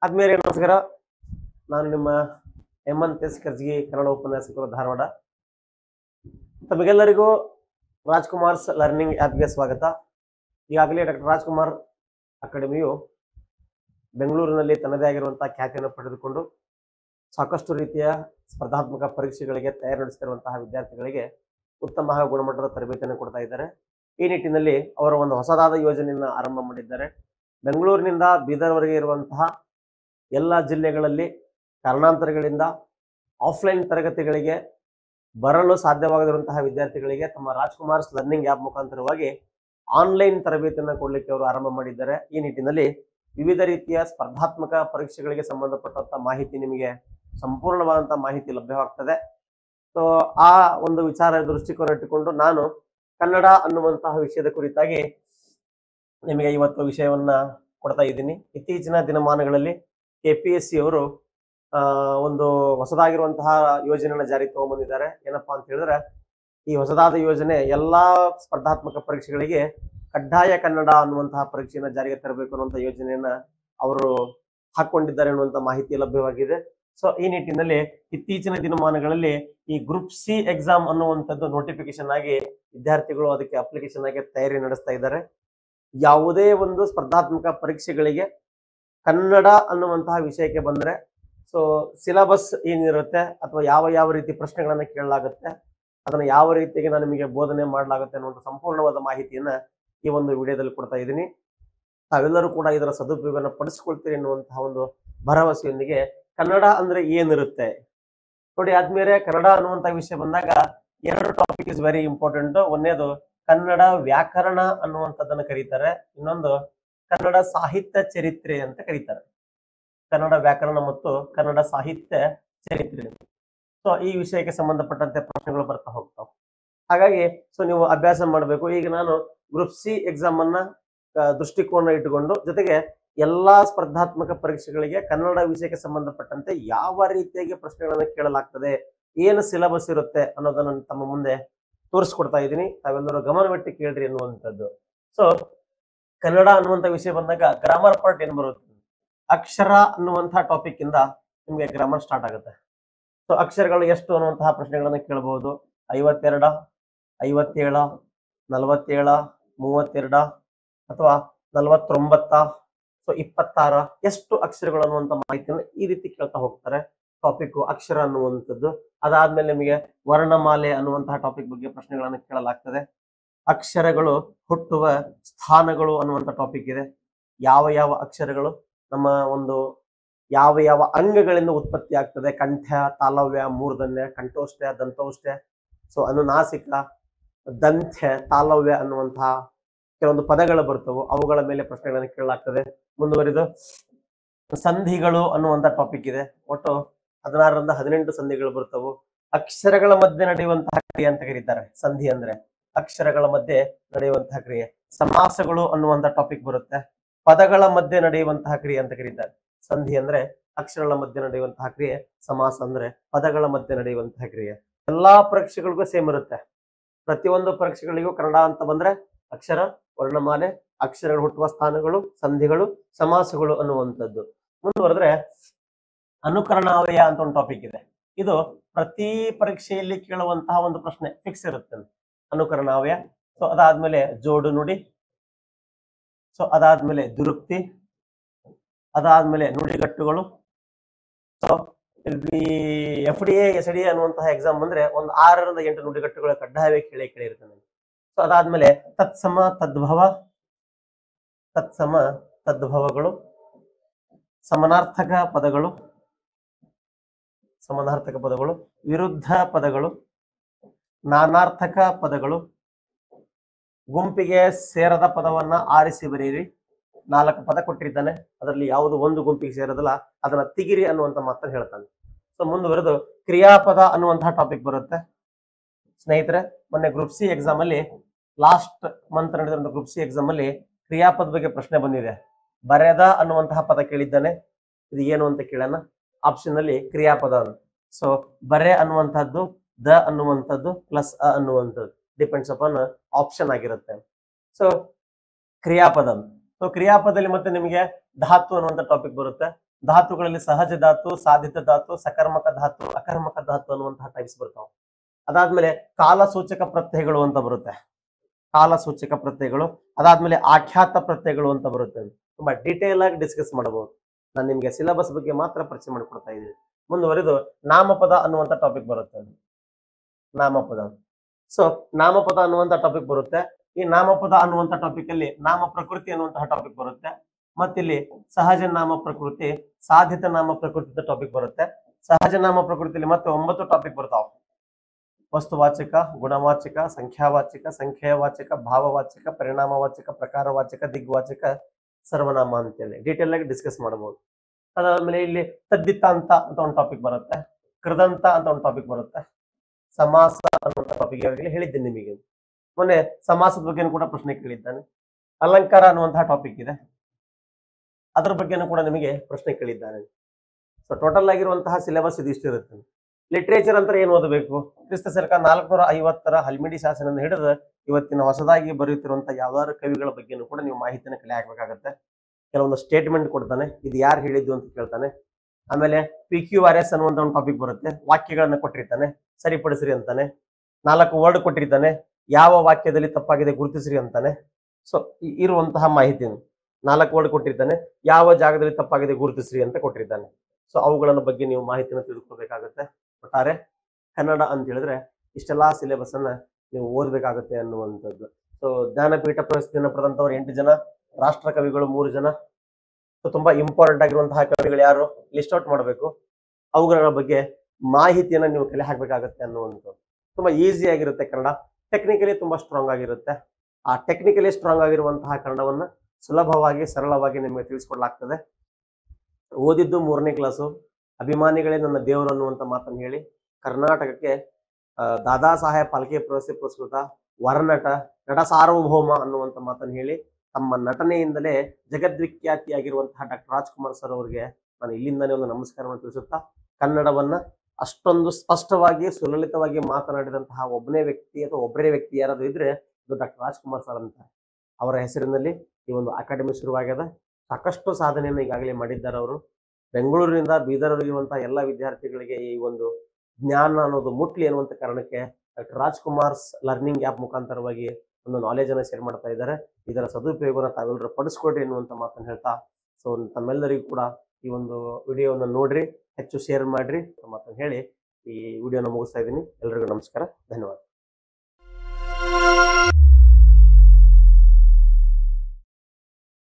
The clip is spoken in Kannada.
ಆದ್ಮೇಲೆ ನಮಸ್ಕಾರ ನಾನು ನಿಮ್ಮ ಹೇಮಂತ್ ಎಸ್ ಕರ್ಜಗಿ ಕನ್ನಡ ಉಪನ್ಯಾಸಕರು ಧಾರವಾಡ ತಮಗೆಲ್ಲರಿಗೂ ರಾಜ್ಕುಮಾರ್ಸ್ ಲರ್ನಿಂಗ್ ಆ್ಯಪ್ಗೆ ಸ್ವಾಗತ ಈಗಾಗಲೇ ಡಾಕ್ಟರ್ ರಾಜ್ಕುಮಾರ್ ಅಕಾಡೆಮಿಯು ಬೆಂಗಳೂರಿನಲ್ಲಿ ತನ್ನದೇ ಆಗಿರುವಂತಹ ಖ್ಯಾತಿಯನ್ನು ಪಡೆದುಕೊಂಡು ಸಾಕಷ್ಟು ರೀತಿಯ ಸ್ಪರ್ಧಾತ್ಮಕ ಪರೀಕ್ಷೆಗಳಿಗೆ ತಯಾರಿ ನಡೆಸ್ತಿರುವಂತಹ ವಿದ್ಯಾರ್ಥಿಗಳಿಗೆ ಉತ್ತಮ ಹಾಗೂ ಗುಣಮಟ್ಟದ ತರಬೇತಿಯನ್ನು ಕೊಡ್ತಾ ಇದ್ದಾರೆ ಈ ನಿಟ್ಟಿನಲ್ಲಿ ಅವರ ಒಂದು ಹೊಸದಾದ ಯೋಜನೆಯನ್ನು ಆರಂಭ ಮಾಡಿದ್ದಾರೆ ಬೆಂಗಳೂರಿನಿಂದ ಬೀದರ್ವರೆಗೆ ಇರುವಂತಹ ಎಲ್ಲ ಜಿಲ್ಲೆಗಳಲ್ಲಿ ಕಾರಣಾಂತರಗಳಿಂದ ಆಫ್ಲೈನ್ ತರಗತಿಗಳಿಗೆ ಬರಲು ಸಾಧ್ಯವಾಗದಿರುವಂತಹ ವಿದ್ಯಾರ್ಥಿಗಳಿಗೆ ತಮ್ಮ ರಾಜ್ಕುಮಾರ್ಸ್ ಲರ್ನಿಂಗ್ ಆ್ಯಪ್ ಮುಖಾಂತರವಾಗಿ ಆನ್ಲೈನ್ ತರಬೇತಿಯನ್ನು ಕೊಡಲಿಕ್ಕೆ ಅವರು ಆರಂಭ ಮಾಡಿದ್ದಾರೆ ಈ ನಿಟ್ಟಿನಲ್ಲಿ ವಿವಿಧ ರೀತಿಯ ಸ್ಪರ್ಧಾತ್ಮಕ ಪರೀಕ್ಷೆಗಳಿಗೆ ಸಂಬಂಧಪಟ್ಟಂತ ಮಾಹಿತಿ ನಿಮಗೆ ಸಂಪೂರ್ಣವಾದಂತಹ ಮಾಹಿತಿ ಲಭ್ಯವಾಗ್ತದೆ ಸೊ ಆ ಒಂದು ವಿಚಾರ ದೃಷ್ಟಿಕೋನ ಇಟ್ಟುಕೊಂಡು ನಾನು ಕನ್ನಡ ಅನ್ನುವಂತಹ ವಿಷಯದ ಕುರಿತಾಗಿ ನಿಮಗೆ ಇವತ್ತು ವಿಷಯವನ್ನ ಕೊಡ್ತಾ ಇದ್ದೀನಿ ಇತ್ತೀಚಿನ ದಿನಮಾನಗಳಲ್ಲಿ ಕೆ ಪಿ ಎಸ್ ಸಿ ಅವರು ಆ, ಒಂದು ಹೊಸದಾಗಿರುವಂತಹ ಯೋಜನೆಯನ್ನ ಜಾರಿಗೆ ತಗೊಂಡ್ಬಂದಿದ್ದಾರೆ ಏನಪ್ಪಾ ಅಂತ ಹೇಳಿದ್ರೆ ಈ ಹೊಸದಾದ ಯೋಜನೆ ಎಲ್ಲಾ ಸ್ಪರ್ಧಾತ್ಮಕ ಪರೀಕ್ಷೆಗಳಿಗೆ ಕಡ್ಡಾಯ ಕನ್ನಡ ಅನ್ನುವಂತಹ ಪರೀಕ್ಷೆಯನ್ನ ಜಾರಿಗೆ ತರಬೇಕು ಅನ್ನುವಂಥ ಯೋಜನೆಯನ್ನ ಅವರು ಹಾಕೊಂಡಿದ್ದಾರೆ ಅನ್ನುವಂಥ ಮಾಹಿತಿ ಲಭ್ಯವಾಗಿದೆ ಸೊ ಈ ನಿಟ್ಟಿನಲ್ಲಿ ಇತ್ತೀಚಿನ ದಿನಮಾನಗಳಲ್ಲಿ ಈ ಗ್ರೂಪ್ ಸಿ ಎಕ್ಸಾಮ್ ಅನ್ನುವಂಥದ್ದು ನೋಟಿಫಿಕೇಶನ್ ಆಗಿ ವಿದ್ಯಾರ್ಥಿಗಳು ಅದಕ್ಕೆ ಅಪ್ಲಿಕೇಶನ್ ಆಗಿ ತಯಾರಿ ನಡೆಸ್ತಾ ಇದ್ದಾರೆ ಯಾವುದೇ ಒಂದು ಸ್ಪರ್ಧಾತ್ಮಕ ಪರೀಕ್ಷೆಗಳಿಗೆ ಕನ್ನಡ ಅನ್ನುವಂತಹ ವಿಷಯಕ್ಕೆ ಬಂದ್ರೆ ಸೊ ಸಿಲಬಸ್ ಏನಿರುತ್ತೆ ಅಥವಾ ಯಾವ ಯಾವ ರೀತಿ ಪ್ರಶ್ನೆಗಳನ್ನ ಕೇಳಲಾಗುತ್ತೆ ಅದನ್ನ ಯಾವ ರೀತಿಯಾಗಿ ನಾನು ನಿಮಗೆ ಬೋಧನೆ ಮಾಡಲಾಗುತ್ತೆ ಅನ್ನುವಂಥ ಸಂಪೂರ್ಣವಾದ ಮಾಹಿತಿಯನ್ನ ಈ ಒಂದು ವಿಡಿಯೋದಲ್ಲಿ ಕೊಡ್ತಾ ಇದ್ದೀನಿ ತಾವೆಲ್ಲರೂ ಕೂಡ ಇದರ ಸದುಪಯೋಗವನ್ನು ಪಡಿಸ್ಕೊಳ್ತೀರಿ ಎನ್ನುವಂತಹ ಒಂದು ಭರವಸೆಯೊಂದಿಗೆ ಕನ್ನಡ ಅಂದ್ರೆ ಏನಿರುತ್ತೆ ನೋಡಿ ಆದ್ಮೇಲೆ ಕನ್ನಡ ಅನ್ನುವಂಥ ವಿಷಯ ಬಂದಾಗ ಎರಡು ಟಾಪಿಕ್ ಇಸ್ ವೆರಿ ಇಂಪಾರ್ಟೆಂಟ್ ಒಂದೇದು ಕನ್ನಡ ವ್ಯಾಕರಣ ಅನ್ನುವಂಥದ್ದನ್ನ ಕರೀತಾರೆ ಇನ್ನೊಂದು ಕನ್ನಡ ಸಾಹಿತ್ಯ ಚರಿತ್ರೆ ಅಂತ ಕರೀತಾರೆ ಕನ್ನಡ ವ್ಯಾಕರಣ ಮತ್ತು ಕನ್ನಡ ಸಾಹಿತ್ಯ ಚರಿತ್ರೆ ಸೊ ಈ ವಿಷಯಕ್ಕೆ ಸಂಬಂಧಪಟ್ಟಂತೆ ಪ್ರಶ್ನೆಗಳು ಬರ್ತಾ ಹೋಗ್ತಾವ ಹಾಗಾಗಿ ಸೊ ನೀವು ಅಭ್ಯಾಸ ಮಾಡಬೇಕು ಈಗ ನಾನು ಗ್ರೂಪ್ ಸಿ ಎಕ್ಸಾಮ್ ಅನ್ನ ಆ, ದೃಷ್ಟಿಕೋನ ಇಟ್ಟುಕೊಂಡು ಜೊತೆಗೆ ಎಲ್ಲಾ ಸ್ಪರ್ಧಾತ್ಮಕ ಪರೀಕ್ಷೆಗಳಿಗೆ ಕನ್ನಡ ವಿಷಯಕ್ಕೆ ಸಂಬಂಧಪಟ್ಟಂತೆ ಯಾವ ರೀತಿಯಾಗಿ ಪ್ರಶ್ನೆಗಳನ್ನ ಕೇಳಲಾಗ್ತದೆ ಏನು ಸಿಲೆಬಸ್ ಇರುತ್ತೆ ಅನ್ನೋದನ್ನ ನಾನು ತಮ್ಮ ಮುಂದೆ ತೋರಿಸ್ಕೊಡ್ತಾ ಇದ್ದೀನಿ ತಾವೆಲ್ಲರೂ ಗಮನವಿಟ್ಟು ಕೇಳ್ರಿ ಅನ್ನುವಂಥದ್ದು ಸೊ ಕನ್ನಡ ಅನ್ನುವಂಥ ವಿಷಯ ಬಂದಾಗ ಗ್ರಾಮರ್ ಪಾರ್ಟ್ ಏನ್ ಬರುತ್ತೆ ಅಕ್ಷರ ಅನ್ನುವಂತಹ ಟಾಪಿಕ್ ಇಂದ ನಿಮಗೆ ಗ್ರಾಮರ್ ಸ್ಟಾರ್ಟ್ ಆಗುತ್ತೆ ಸೊ ಅಕ್ಷರಗಳು ಎಷ್ಟು ಅನ್ನುವಂತಹ ಪ್ರಶ್ನೆಗಳನ್ನ ಕೇಳಬಹುದು ಐವತ್ತೆರಡ ಐವತ್ತೇಳ ನಲವತ್ತೇಳ ಮೂವತ್ತೆರಡ ಅಥವಾ ನಲವತ್ತೊಂಬತ್ತ ಸೊ ಇಪ್ಪತ್ತಾರ ಎಷ್ಟು ಅಕ್ಷರಗಳು ಅನ್ನುವಂಥ ಮಾಹಿತಿಯನ್ನು ಈ ರೀತಿ ಕೇಳ್ತಾ ಹೋಗ್ತಾರೆ ಟಾಪಿಕ್ ಅಕ್ಷರ ಅನ್ನುವಂಥದ್ದು ಅದಾದ್ಮೇಲೆ ನಿಮಗೆ ವರ್ಣಮಾಲೆ ಅನ್ನುವಂತಹ ಟಾಪಿಕ್ ಬಗ್ಗೆ ಪ್ರಶ್ನೆಗಳನ್ನು ಕೇಳಲಾಗ್ತದೆ ಅಕ್ಷರಗಳು ಹುಟ್ಟುವ ಸ್ಥಾನಗಳು ಅನ್ನುವಂಥ ಟಾಪಿಕ್ ಇದೆ ಯಾವ ಯಾವ ಅಕ್ಷರಗಳು ನಮ್ಮ ಒಂದು ಯಾವ ಯಾವ ಅಂಗಗಳಿಂದ ಉತ್ಪತ್ತಿ ಆಗ್ತದೆ ಕಂಠ ತಾಲವ್ಯ ಮೂರ್ಧನ್ಯ ಕಂಠೋಷ್ಠ ದಂತೋಷ್ಠ ಸೊ ಅನುನಾಸಿಕ ದಂತ್ಯ ತಾಲವ್ಯ ಅನ್ನುವಂತಹ ಕೆಲವೊಂದು ಪದಗಳು ಬರ್ತವು ಅವುಗಳ ಮೇಲೆ ಪ್ರಶ್ನೆಗಳನ್ನು ಕೇಳಲಾಗ್ತದೆ ಮುಂದುವರಿದು ಸಂಧಿಗಳು ಅನ್ನುವಂಥ ಟಾಪಿಕ್ ಇದೆ ಒಟ್ಟು ಹದಿನಾರರಿಂದ ಹದಿನೆಂಟು ಸಂಧಿಗಳು ಬರ್ತವು ಅಕ್ಷರಗಳ ಮಧ್ಯೆ ನಡೆಯುವಂತಹ ಕ್ರಿಯೆ ಅಂತ ಕರೀತಾರೆ ಸಂಧಿ ಅಂದ್ರೆ ಅಕ್ಷರಗಳ ಮಧ್ಯೆ ನಡೆಯುವಂತಹ ಕ್ರಿಯೆ ಸಮಾಸಗಳು ಅನ್ನುವಂಥ ಟಾಪಿಕ್ ಬರುತ್ತೆ ಪದಗಳ ಮಧ್ಯೆ ನಡೆಯುವಂತಹ ಕ್ರಿಯೆ ಅಂತ ಕರೀತಾರೆ ಸಂಧಿ ಅಂದ್ರೆ ಅಕ್ಷರಗಳ ಮಧ್ಯೆ ನಡೆಯುವಂತಹ ಕ್ರಿಯೆ ಸಮಾಸ ಅಂದ್ರೆ ಪದಗಳ ಮಧ್ಯೆ ನಡೆಯುವಂತಹ ಕ್ರಿಯೆ ಎಲ್ಲಾ ಪರೀಕ್ಷೆಗಳಿಗೂ ಸೇಮ್ ಇರುತ್ತೆ ಪ್ರತಿಯೊಂದು ಪರೀಕ್ಷೆಗಳಿಗೂ ಕನ್ನಡ ಅಂತ ಬಂದ್ರೆ ಅಕ್ಷರ ವರ್ಣಮಾಲೆ ಅಕ್ಷರಗಳು ಹುಟ್ಟುವ ಸ್ಥಾನಗಳು ಸಂಧಿಗಳು ಸಮಾಸಗಳು ಅನ್ನುವಂಥದ್ದು ಮುಂದುವರೆದ್ರೆ ಅನುಕರಣಾವಯ ಅಂತ ಒಂದು ಟಾಪಿಕ್ ಇದೆ ಇದು ಪ್ರತಿ ಪರೀಕ್ಷೆಯಲ್ಲಿ ಕೇಳುವಂತಹ ಒಂದು ಪ್ರಶ್ನೆ ಫಿಕ್ಸ್ ಇರುತ್ತೆ ಅನುಕರಣಾವಯ ಸೊ ಅದಾದ್ಮೇಲೆ ಜೋಡು ನುಡಿ ಸೊ ಅದಾದ್ಮೇಲೆ ದುರುಕ್ತಿ ಅದಾದ್ಮೇಲೆ ನುಡಿಗಟ್ಟುಗಳು ಸೊ ಈ F D A S D A ಅನ್ನುವಂತಹ ಎಕ್ಸಾಮ್ ಬಂದ್ರೆ ಒಂದು ಆರರಿಂದ ಎಂಟು ನುಡಿಗಟ್ಟುಗಳ ಕಡ್ಡಾಯವೇ ಕೇಳಿ ಕೇಳಿ ಇರ್ತದೆ ಸೊ ಅದಾದ್ಮೇಲೆ ತತ್ಸಮ ತದ್ಭವ ತತ್ಸಮ ತದ್ಭವಗಳು ಸಮನಾರ್ಥಕ ಪದಗಳು ಸಮನಾರ್ಥಕ ಪದಗಳು ವಿರುದ್ಧ ಪದಗಳು ನಾನಾರ್ಥಕ ಪದಗಳು ಗುಂಪಿಗೆ ಸೇರದ ಪದವನ್ನ ಆರಿಸಿ ಬರೆಯಿರಿ ನಾಲ್ಕು ಪದ ಕೊಟ್ಟಿದ್ದಾನೆ ಅದರಲ್ಲಿ ಯಾವುದು ಒಂದು ಗುಂಪಿಗೆ ಸೇರೋದಿಲ್ಲ ಅದನ್ನ ತಿಗಿರಿ ಅನ್ನುವಂತ ಮಾತನ್ನು ಹೇಳ್ತಾನೆ ಸೊ ಮುಂದುವರೆದು ಕ್ರಿಯಾಪದ ಅನ್ನುವಂತಹ ಟಾಪಿಕ್ ಬರುತ್ತೆ ಸ್ನೇಹಿತರೆ ಮೊನ್ನೆ ಗ್ರೂಪ್ ಸಿ ಎಕ್ಸಾಮ್ ಅಲ್ಲಿ ಲಾಸ್ಟ್ ಮಂತ್ ನಡೆದಿರುವಂತಹ ಗ್ರೂಪ್ ಸಿ ಎಕ್ಸಾಮ್ ಅಲ್ಲಿ ಕ್ರಿಯಾಪದ ಬಗ್ಗೆ ಪ್ರಶ್ನೆ ಬಂದಿದೆ ಬರೆದ ಅನ್ನುವಂತಹ ಪದ ಕೇಳಿದ್ದಾನೆ ಇದು ಏನು ಅಂತ ಕೇಳೋಣ ಆಪ್ಷನ್ ಅಲ್ಲಿ ಕ್ರಿಯಾಪದ ಸೊ ಬರೆ ಅನ್ನುವಂತಹದ್ದು ದ ಅನ್ನುವಂಥದ್ದು ಪ್ಲಸ್ ಅ ಅನ್ನುವಂಥದ್ದು ಡಿಪೆಂಡ್ಸ್ ಅಪಾನ್ ಆಪ್ಷನ್ ಆಗಿರುತ್ತೆ ಸೊ ಕ್ರಿಯಾಪದ ಸೊ ಕ್ರಿಯಾಪದಲ್ಲಿ ಮತ್ತೆ ನಿಮಗೆ ಧಾತು ಅನ್ನುವಂಥ ಟಾಪಿಕ್ ಬರುತ್ತೆ ಧಾತುಗಳಲ್ಲಿ ಸಹಜ ಧಾತು ಸಾಧಿತ ಧಾತು ಸಕರ್ಮಕ ಧಾತು ಅಕರ್ಮಕ ಧಾತು ಅನ್ನುವಂತಹ ಟೈಪ್ಸ್ ಬರ್ತಾವ ಅದಾದ್ಮೇಲೆ ಕಾಲಸೂಚಕ ಪ್ರತ್ಯಯಗಳು ಅಂತ ಬರುತ್ತೆ ಕಾಲಸೂಚಕ ಪ್ರತ್ಯಯಗಳು ಅದಾದ್ಮೇಲೆ ಆಖ್ಯಾತ ಪ್ರತ್ಯಯಗಳು ಅಂತ ಬರುತ್ತೆ ತುಂಬಾ ಡೀಟೇಲ್ ಆಗಿ ಡಿಸ್ಕಸ್ ಮಾಡಬಹುದು ನಾನು ನಿಮ್ಗೆ ಸಿಲೆಬಸ್ ಬಗ್ಗೆ ಮಾತ್ರ ಪರಿಚಯ ಮಾಡಿಕೊಡ್ತಾ ಇದ್ದೀನಿ ಮುಂದುವರೆದು ನಾಮಪದ ಅನ್ನುವಂತ ಟಾಪಿಕ್ ಬರುತ್ತೆ ನಾಮಪದ ಸೊ ನಾಮಪದ ಅನ್ನುವಂತ ಟಾಪಿಕ್ ಬರುತ್ತೆ ಈ ನಾಮಪದ ಅನ್ನುವಂತ ಟಾಪಿಕ್ ಅಲ್ಲಿ ನಾಮ ಪ್ರಕೃತಿ ಅನ್ನುವಂತಹ ಟಾಪಿಕ್ ಬರುತ್ತೆ ಮತ್ತಿಲ್ಲಿ ಸಹಜ ನಾಮ ಪ್ರಕೃತಿ ಸಾಧಿತ ನಾಮ ಪ್ರಕೃತಿ ಟಾಪಿಕ್ ಬರುತ್ತೆ ಸಹಜ ನಾಮ ಪ್ರಕೃತಿಯಲ್ಲಿ ಮತ್ತೆ ಒಂಬತ್ತು ಟಾಪಿಕ್ ಬರ್ತಾವ ವಸ್ತುವಾಚಕ ಗುಣವಾಚಕ ಸಂಖ್ಯಾವಾಚಕ ಸಂಖ್ಯಾವಾಚಕ ಭಾವವಾಚಕ ಪರಿಣಾಮವಾಚಕ ಪ್ರಕಾರವಾಚಕ ದಿಗ್ವಾಚಕ ಸರ್ವನಾಮ ಅಂತೇಳಿ ಡೀಟೇಲ್ ಆಗಿ ಡಿಸ್ಕಸ್ ಮಾಡಬಹುದು ಅದಾದ್ಮೇಲೆ ಇಲ್ಲಿ ತದ್ದಿತ್ತಾಂತ ಅಂತ ಒಂದು ಟಾಪಿಕ್ ಬರುತ್ತೆ ಕೃದಂತ ಅಂತ ಒಂದು ಟಾಪಿಕ್ ಬರುತ್ತೆ ಸಮಾಸ ಅನ್ನುವಂಥ ಟಾಪಿಕ್ ಈಗಾಗಲೇ ಹೇಳಿದ್ದೇನೆ ನಿಮಗೆ ಮೊನ್ನೆ ಸಮಾಸದ ಬಗ್ಗೆ ಕೂಡ ಪ್ರಶ್ನೆ ಕೇಳಿದ್ದಾನೆ ಅಲಂಕಾರ ಅನ್ನುವಂತಹ ಟಾಪಿಕ್ ಇದೆ ಅದ್ರ ಬಗ್ಗೆನೂ ಕೂಡ ನಿಮಗೆ ಪ್ರಶ್ನೆ ಕೇಳಿದ್ದಾನೆ ಸೊ ಟೋಟಲ್ ಆಗಿರುವಂತಹ ಸಿಲೆಬಸ್ ಇದಿಷ್ಟು ಇರುತ್ತೆ ಲಿಟ್ರೇಚರ್ ಅಂತ ಏನು ಓದಬೇಕು ಕ್ರಿಸ್ತ ಸರ್ಕಾರ ನಾಲ್ಕುನೂರ ಐವತ್ತರ ಹಲ್ಮಿಡಿ ಶಾಸನ ಹಿಡಿದು ಇವತ್ತಿನ ಹೊಸದಾಗಿ ಬರೆಯುತ್ತಿರುವಂತಹ ಯಾವ್ದಾದ್ರು ಕವಿಗಳ ಬಗ್ಗೆನೂ ಕೂಡ ನೀವು ಮಾಹಿತಿನ ಕಲೆ ಹಾಕ್ಬೇಕಾಗತ್ತೆ ಕೆಲವೊಂದು ಸ್ಟೇಟ್ಮೆಂಟ್ ಕೊಡ್ತಾನೆ ಇದು ಯಾರು ಹೇಳಿದ್ದು ಅಂತ ಕೇಳ್ತಾನೆ ಆಮೇಲೆ ಪಿ ಕ್ಯೂ ಆರ್ ಎಸ್ ಅನ್ನುವಂತ ಒಂದು ಟಾಪಿಕ್ ಬರುತ್ತೆ ವಾಕ್ಯಗಳನ್ನ ಕೊಟ್ಟಿರ್ತಾನೆ ಸರಿಪಡಿಸ್ರಿ ಅಂತಾನೆ ನಾಲ್ಕು ವರ್ಡ್ ಕೊಟ್ಟಿರ್ತಾನೆ ಯಾವ ವಾಕ್ಯದಲ್ಲಿ ತಪ್ಪಾಗಿದೆ ಗುರುತಿಸ್ರಿ ಅಂತಾನೆ ಸೊ ಇರುವಂತಹ ಮಾಹಿತಿ ನಾಲ್ಕು ವರ್ಡ್ ಕೊಟ್ಟಿರ್ತಾನೆ ಯಾವ ಜಾಗದಲ್ಲಿ ತಪ್ಪಾಗಿದೆ ಗುರುತಿಸ್ರಿ ಅಂತ ಕೊಟ್ಟಿರ್ತಾನೆ ಸೊ ಅವುಗಳ ಬಗ್ಗೆ ನೀವು ಮಾಹಿತಿನ ತಿಳ್ಕೊಬೇಕಾಗುತ್ತೆ ಒಟ್ಟಾರೆ ಕನ್ನಡ ಅಂತ ಹೇಳಿದ್ರೆ ಇಷ್ಟೆಲ್ಲಾ ಸಿಲೆಬಸ್ ಅನ್ನ ನೀವು ಓದ್ಬೇಕಾಗುತ್ತೆ ಅನ್ನುವಂಥದ್ದು ಸೊ ಜ್ಞಾನಪೀಠ ಪ್ರಶಸ್ತಿಯನ್ನು ಪಡೆದಂತವ್ರು ಎಂಟು ಜನ ರಾಷ್ಟ್ರ ಕವಿಗಳು ಮೂರು ಜನ ಸೊ ತುಂಬಾ ಇಂಪಾರ್ಟೆಂಟ್ ಆಗಿರುವಂತಹ ಕವಿಗಳು ಯಾರು ಲಿಸ್ಟ್ ಔಟ್ ಮಾಡಬೇಕು ಅವುಗಳ ಬಗ್ಗೆ ಮಾಹಿತಿಯನ್ನ ನೀವು ಕಲೆ ಹಾಕ್ಬೇಕಾಗತ್ತೆ ಅನ್ನುವಂಥದ್ದು ತುಂಬಾ ಈಸಿ ಆಗಿರುತ್ತೆ ಕನ್ನಡ ಟೆಕ್ನಿಕಲಿ ತುಂಬಾ ಸ್ಟ್ರಾಂಗ್ ಆಗಿರುತ್ತೆ ಆ ಟೆಕ್ನಿಕಲಿ ಸ್ಟ್ರಾಂಗ್ ಆಗಿರುವಂತಹ ಕನ್ನಡವನ್ನ ಸುಲಭವಾಗಿ ಸರಳವಾಗಿ ನಿಮಗೆ ತಿಳಿಸ್ಕೊಡ್ಲಾಗ್ತದೆ ಓದಿದ್ದು ಮೂರನೇ ಕ್ಲಾಸು ಅಭಿಮಾನಿಗಳೇ ನನ್ನ ದೇವರು ಅನ್ನುವಂಥ ಮಾತನ್ನು ಹೇಳಿ ಕರ್ನಾಟಕಕ್ಕೆ ಆ, ದಾದಾ ಸಾಹೇಬ್ ಪಾಲ್ಕೆ ಪ್ರಶಸ್ತಿ ಪುರಸ್ಕೃತ ವರನಟ ನಟ ಸಾರ್ವಭೌಮ ಅನ್ನುವಂಥ ಮಾತನ್ನು ಹೇಳಿ ತಮ್ಮ ನಟನೆಯಿಂದಲೇ ಜಗದ್ವಿಖ್ಯಾತಿಯಾಗಿರುವಂತಹ ಡಾಕ್ಟರ್ ರಾಜ್ಕುಮಾರ್ ಸರ್ ಅವರಿಗೆ ನಾನು ಇಲ್ಲಿಂದನೇ ಒಂದು ನಮಸ್ಕಾರವನ್ನು ತಿಳಿಸುತ್ತಾ ಕನ್ನಡವನ್ನ ಅಷ್ಟೊಂದು ಸ್ಪಷ್ಟವಾಗಿ ಸುಲಲಿತವಾಗಿ ಮಾತನಾಡಿದಂತಹ ಒಬ್ಬನೇ ವ್ಯಕ್ತಿ ಅಥವಾ ಒಬ್ಬರೇ ವ್ಯಕ್ತಿ ಯಾರಾದ್ರೂ ಇದ್ರೆ ಅದು ಡಾಕ್ಟರ್ ರಾಜ್ಕುಮಾರ್ ಸರ್ ಅಂತ ಅವರ ಹೆಸರಿನಲ್ಲಿ ಈ ಒಂದು ಅಕಾಡೆಮಿ ಶುರುವಾಗ್ಯದ ಸಾಕಷ್ಟು ಸಾಧನೆಯನ್ನು ಈಗಾಗಲೇ ಮಾಡಿದ್ದಾರೆ ಅವರು ಬೆಂಗಳೂರಿನಿಂದ ಬೀದರ್ಗಿರುವಂತಹ ಎಲ್ಲ ವಿದ್ಯಾರ್ಥಿಗಳಿಗೆ ಈ ಒಂದು ಜ್ಞಾನ ಅನ್ನೋದು ಮುಟ್ಲಿ ಅನ್ನುವಂಥ ಕಾರಣಕ್ಕೆ ಡಾಕ್ಟರ್ ರಾಜ್ಕುಮಾರ್ಸ್ ಲರ್ನಿಂಗ್ ಆ್ಯಪ್ ಮುಖಾಂತರವಾಗಿ ಒಂದು ನಾಲೆಜ್ ಅನ್ನ ಶೇರ್ ಮಾಡ್ತಾ ಇದ್ದಾರೆ ಇದರ ಸದುಪಯೋಗನ ತಾವೆಲ್ಲರೂ ಪಡಿಸ್ಕೊಡ್ರಿ ಅನ್ನುವಂಥ ಮಾತನ್ನು ಹೇಳ್ತಾ ಸೊ ತಮ್ಮೆಲ್ಲರಿಗೂ ಕೂಡ ಈ ಒಂದು ವಿಡಿಯೋವನ್ನು ನೋಡ್ರಿ ಹೆಚ್ಚು ಶೇರ್ ಮಾಡ್ರಿ ಅಂತ ಮಾತನ್ನು ಹೇಳಿ ಈ ವಿಡಿಯೋನ ಮುಗಿಸ್ತಾ ಇದ್ದೀನಿ ಎಲ್ರಿಗೂ ನಮಸ್ಕಾರ ಧನ್ಯವಾದ